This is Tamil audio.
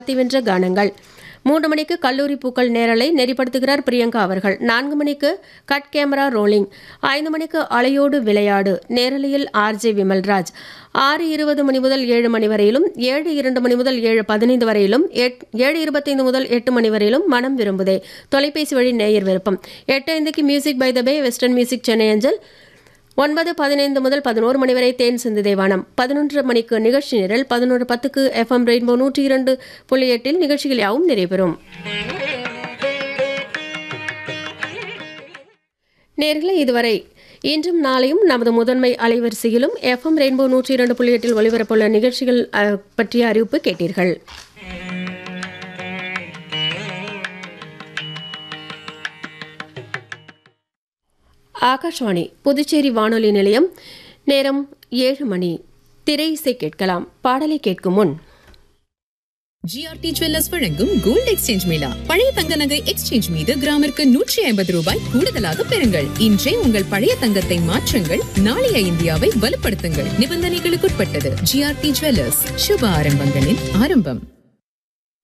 வென்ற கானங்கள் மூன்று மணிக்கு கல்லூரி பூக்கள் நேரலை நெறிப்படுத்துகிறார் பிரியங்கா அவர்கள் நான்கு மணிக்கு கட் கேமரா ரோலிங் ஐந்து மணிக்கு அலையோடு விளையாடு நேரலையில் ஆர்ஜே விமல்ராஜ் ஆறு இருபது மணி முதல் ஏழு மணி வரையிலும் ஏழு இரண்டு மணி முதல் ஏழு பதினைந்து வரையிலும் எட் ஏழு இருபத்தைந்து முதல் எட்டு மணி வரையிலும் மனம் விரும்புதே தொலைபேசி வழி நேயர் விருப்பம் எட்டு ஐந்துக்கு music by the bay western music Chennai அஞ்சல் ஒன்பது பதினைந்து முதல் பதினோரு மணி வரை தேன் சிந்து தேவானம் பதினொன்று மணிக்கு நிகழ்ச்சி நிரல் பதினொன்று பத்துக்கு எஃப்எம் ரெயின்போ நூற்றி இரண்டு புள்ளி எட்டில் நிகழ்ச்சிகள் யாவும் நிறைவேறும் நேர்களை இதுவரை இன்றும் நாளையும் நமது முதன்மை அலைவரிசையிலும் எஃப்எம் ரெயின்போ நூற்றி இரண்டு புள்ளி எட்டில் ஒளிபரப்புள்ள நிகழ்ச்சிகள் அஹ், பற்றிய அறிவிப்பு கேட்டீர்கள் ஆகாஷ்வாணி புதுச்சேரி வானொலி நிலையம் நேரம் ஏழு மணி திரை இசை கேட்கலாம் பாடலை கேட்கும் முன் ஜிஆர்டி ஜுவல்லர்ஸ் வழங்கும் கோல்ட் எக்ஸ்சேஞ்ச் மேளா பழைய தங்க நகை எக்ஸ்சேஞ்ச் மீது கிராமிற்கு நூற்றி ஐம்பது ரூபாய் கூடுதலாக பெறுங்கள் இன்றே உங்கள் பழைய தங்கத்தை மாற்றுங்கள் நாளைய இந்தியாவை வலுப்படுத்துங்கள் நிபந்தனைகளுக்குட்பட்டது ஜிஆர்டி ஜுவல்லர்ஸ் சுப ஆரம்பங்களின் ஆரம்பம்